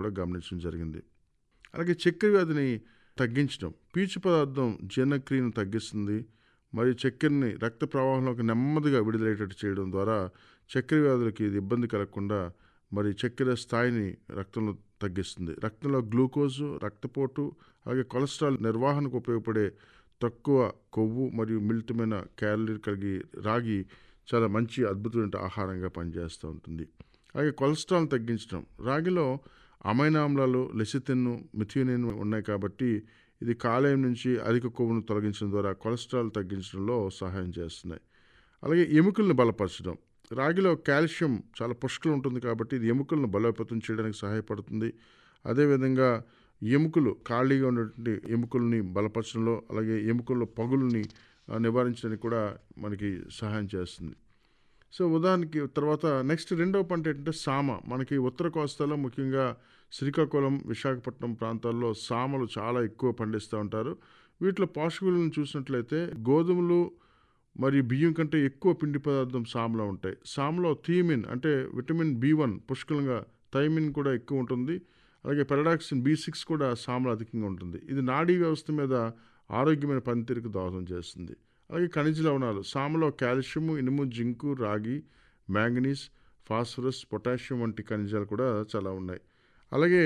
కూడా గమనించడం జరిగింది అలాగే చక్కెర వ్యాధిని తగ్గించడం పీచు పదార్థం జీర్ణక్రియను తగ్గిస్తుంది మరియు చక్కెరని రక్త ప్రవాహంలోకి నెమ్మదిగా విడుదలయ్యేటట్టు చేయడం ద్వారా చక్కెర వ్యాధులకి ఇది ఇబ్బంది కలగకుండా మరి చక్కెర స్థాయిని రక్తంలో తగ్గిస్తుంది రక్తంలో గ్లూకోజు రక్తపోటు అలాగే కొలెస్ట్రాల్ నిర్వహణకు ఉపయోగపడే తక్కువ కొవ్వు మరియు మిలితమైన క్యాలరీ కలిగి రాగి చాలా మంచి అద్భుతమైన ఆహారంగా పనిచేస్తూ ఉంటుంది అలాగే కొలెస్ట్రాల్ తగ్గించడం రాగిలో అమైనామ్లాలు లెసితిన్ మిథ్యూనిన్ ఉన్నాయి కాబట్టి ఇది కాలేయం నుంచి అధిక కొవ్వును తొలగించడం ద్వారా కొలెస్ట్రాల్ తగ్గించడంలో సహాయం చేస్తున్నాయి అలాగే ఎముకలను బలపరచడం రాగిలో కాల్షియం చాలా పుష్కలు ఉంటుంది కాబట్టి ఇది ఎముకలను బలోపేతం చేయడానికి సహాయపడుతుంది అదేవిధంగా ఎముకలు ఖాళీగా ఉన్నటువంటి ఎముకల్ని బలపరచడంలో అలాగే ఎముకల్లో పగుల్ని ఆ, నివారించడానికి కూడా మనకి సహాయం చేస్తుంది సో ఉదాహరణకి తర్వాత నెక్స్ట్ రెండవ పంట ఏంటంటే సామ మనకి ఉత్తర కోస్తాలో ముఖ్యంగా శ్రీకాకుళం విశాఖపట్నం ప్రాంతాల్లో సామలు చాలా ఎక్కువ పండిస్తూ ఉంటారు వీటిలో పోషకులను చూసినట్లయితే గోధుమలు మరియు బియ్యం కంటే ఎక్కువ పిండి పదార్థం సామలో ఉంటాయి సామలో థీమిన్ అంటే విటమిన్ బి వన్ పుష్కలంగా థైమిన్ కూడా ఎక్కువ ఉంటుంది అలాగే పెరడాక్సిన్ బి సిక్స్ కూడా సామలో అధికంగా ఉంటుంది ఇది నాడీ వ్యవస్థ మీద ఆరోగ్యమైన పనితీరుకు దోహదం చేస్తుంది అలాగే ఖనిజ లవణాలు సామలో కాల్షియము ఇనుము జింకు రాగి మ్యాంగనీస్ ఫాస్ఫరస్ పొటాషియం వంటి ఖనిజాలు కూడా చాలా ఉన్నాయి అలాగే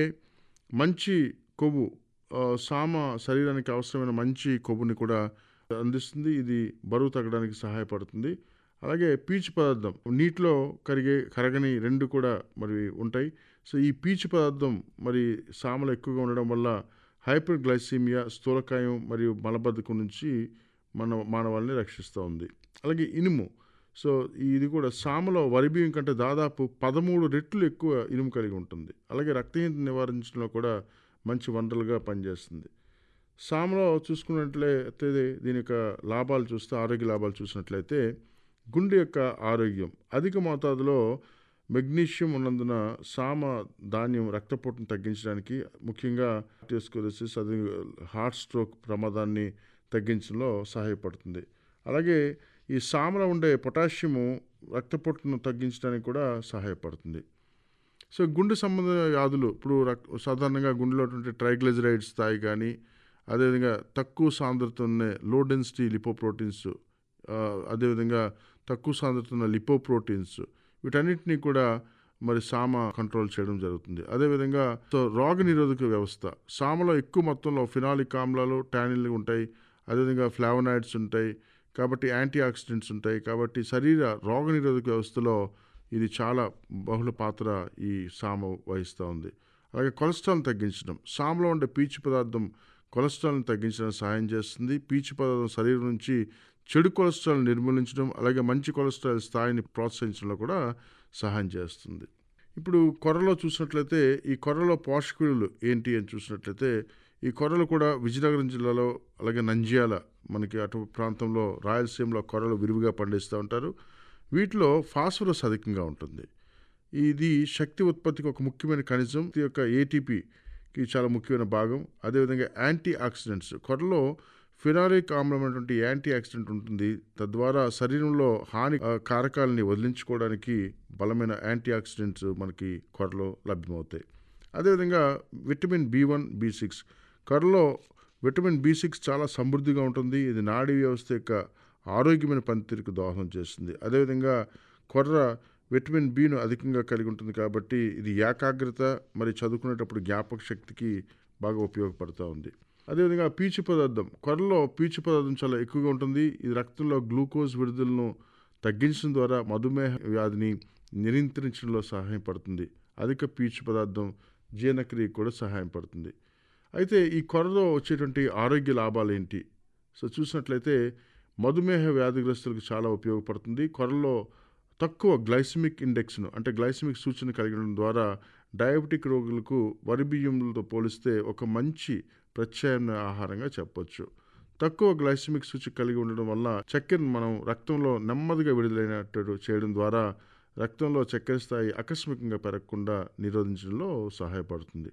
మంచి కొవ్వు ఆ, సామ శరీరానికి అవసరమైన మంచి కొవ్వుని కూడా అందిస్తుంది ఇది బరువు తగ్గడానికి సహాయపడుతుంది అలాగే పీచు పదార్థం నీటిలో కరిగే కరగని రెండు కూడా మరి ఉంటాయి సో ఈ పీచు పదార్థం మరి సామలు ఎక్కువగా ఉండడం వల్ల హైపర్ గ్లైసీమియా స్థూలకాయం మరియు మలబద్ధకం నుంచి మన మానవాళిని రక్షిస్తూ ఉంది అలాగే ఇనుము సో ఇది కూడా సామలో వరి బియ్యం కంటే దాదాపు పదమూడు రెట్లు ఎక్కువ ఇనుము కలిగి ఉంటుంది అలాగే రక్తహీనత నివారించడంలో కూడా మంచి వనరులుగా పనిచేస్తుంది సామలో చూసుకున్నట్లయితే దీని యొక్క లాభాలు చూస్తే ఆరోగ్య లాభాలు చూసినట్లయితే గుండె యొక్క ఆరోగ్యం అధిక మోతాదులో మెగ్నీషియం ఉన్నందున సామ ధాన్యం రక్తపోటును తగ్గించడానికి ముఖ్యంగా ఆర్టియోస్కోలిసిస్ అది హార్ట్ స్ట్రోక్ ప్రమాదాన్ని తగ్గించడంలో సహాయపడుతుంది అలాగే ఈ సామలో ఉండే పొటాషియము రక్తపోటును తగ్గించడానికి కూడా సహాయపడుతుంది సో గుండె సంబంధ వ్యాధులు ఇప్పుడు రక్ సాధారణంగా గుండెలో ఉండే ట్రైగ్లిజరైడ్ స్థాయి కానీ అదేవిధంగా తక్కువ సాంద్రత ఉన్న లో డెన్సిటీ లిపోప్రోటీన్స్ ఆ, అదేవిధంగా తక్కువ సాంద్రత ఉన్న లిపోప్రోటీన్స్ వీటన్నిటినీ కూడా మరి సామ కంట్రోల్ చేయడం జరుగుతుంది అదేవిధంగా సో రోగ నిరోధక వ్యవస్థ సామలో ఎక్కువ మొత్తంలో ఫినాలిక్ ఆమ్లాలు టానిన్లు ఉంటాయి అదేవిధంగా ఫ్లావనాయిడ్స్ ఉంటాయి కాబట్టి యాంటీ ఆక్సిడెంట్స్ ఉంటాయి కాబట్టి శరీర రోగ నిరోధక వ్యవస్థలో ఇది చాలా బహుళ పాత్ర ఈ సామ వహిస్తూ ఉంది అలాగే కొలెస్ట్రాల్ తగ్గించడం సామలో ఉండే పీచు పదార్థం కొలెస్ట్రాల్ని తగ్గించడానికి సహాయం చేస్తుంది పీచు పదార్థం శరీరం నుంచి చెడు కొలెస్ట్రాల్ నిర్మూలించడం అలాగే మంచి కొలెస్ట్రాల్ స్థాయిని ప్రోత్సహించడంలో కూడా సహాయం చేస్తుంది ఇప్పుడు కొర్రలో చూసినట్లయితే ఈ కొర్రలో పోషకులు ఏంటి అని చూసినట్లయితే ఈ కొర్రలు కూడా విజయనగరం జిల్లాలో అలాగే నంద్యాల మనకి అటు ప్రాంతంలో రాయలసీమలో కొర్రలు విరివిగా పండిస్తూ ఉంటారు వీటిలో ఫాస్ఫరస్ అధికంగా ఉంటుంది ఇది శక్తి ఉత్పత్తికి ఒక ముఖ్యమైన ఖనిజం ఈ యొక్క ఏటీపీకి చాలా ముఖ్యమైన భాగం అదేవిధంగా యాంటీ ఆక్సిడెంట్స్ కొరలో ఫినారిక్ ఆమ్లమైనటువంటి యాంటీ ఆక్సిడెంట్ ఉంటుంది తద్వారా శరీరంలో హాని ఆ, కారకాలని వదిలించుకోవడానికి బలమైన యాంటీ ఆక్సిడెంట్స్ మనకి కొరలో లభ్యమవుతాయి అదేవిధంగా vitamin B one B six కొరలో విటమిన్ బి సిక్స్ చాలా సమృద్ధిగా ఉంటుంది ఇది నాడీ వ్యవస్థ యొక్క ఆరోగ్యమైన పనితీరుకు దోహదం చేస్తుంది అదేవిధంగా కొర్ర విటమిన్ బిను అధికంగా కలిగి ఉంటుంది కాబట్టి ఇది ఏకాగ్రత మరి చదువుకునేటప్పుడు జ్ఞాపక శక్తికి బాగా ఉపయోగపడుతూ ఉంది అదేవిధంగా పీచు పదార్థం కొర్రలో పీచు పదార్థం చాలా ఎక్కువగా ఉంటుంది ఇది రక్తంలో గ్లూకోజ్ విడుదలను తగ్గించడం ద్వారా మధుమేహ వ్యాధిని నియంత్రించడంలో సహాయపడుతుంది అధిక పీచు పదార్థం జీర్ణక్రియకు కూడా సహాయపడుతుంది అయితే ఈ కొరలో వచ్చేటువంటి ఆరోగ్య లాభాలు ఏంటి సో చూసినట్లయితే మధుమేహ వ్యాధిగ్రస్తులకు చాలా ఉపయోగపడుతుంది కొరలో తక్కువ గ్లైసమిక్ ఇండెక్స్ను అంటే గ్లైసమిక్ సూచన కలిగడం ద్వారా డయాబెటిక్ రోగులకు వరి బియ్యంతో పోలిస్తే ఒక మంచి ప్రత్యామ్నాయ ఆహారంగా చెప్పొచ్చు తక్కువ గ్లైసమిక్ సూచిక కలిగి ఉండడం వల్ల చక్కెరను మనం రక్తంలో నెమ్మదిగా విడుదలైనట్టు చేయడం ద్వారా రక్తంలో చక్కెర స్థాయి ఆకస్మికంగా పెరగకుండా నిరోధించడంలో సహాయపడుతుంది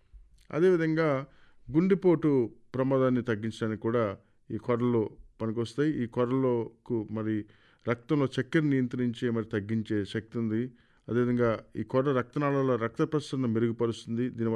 అదేవిధంగా గుండెపోటు ప్రమాదాన్ని తగ్గించడానికి కూడా ఈ కొర్రలు పనికొస్తాయి ఈ కొర్రలకు మరి రక్తంలో చక్కెర నియంత్రించే మరి తగ్గించే శక్తి ఉంది అదేవిధంగా ఈ కొర్ర రక్తనాళాల రక్త ప్రసరణ మెరుగుపరుస్తుంది దీనివల్ల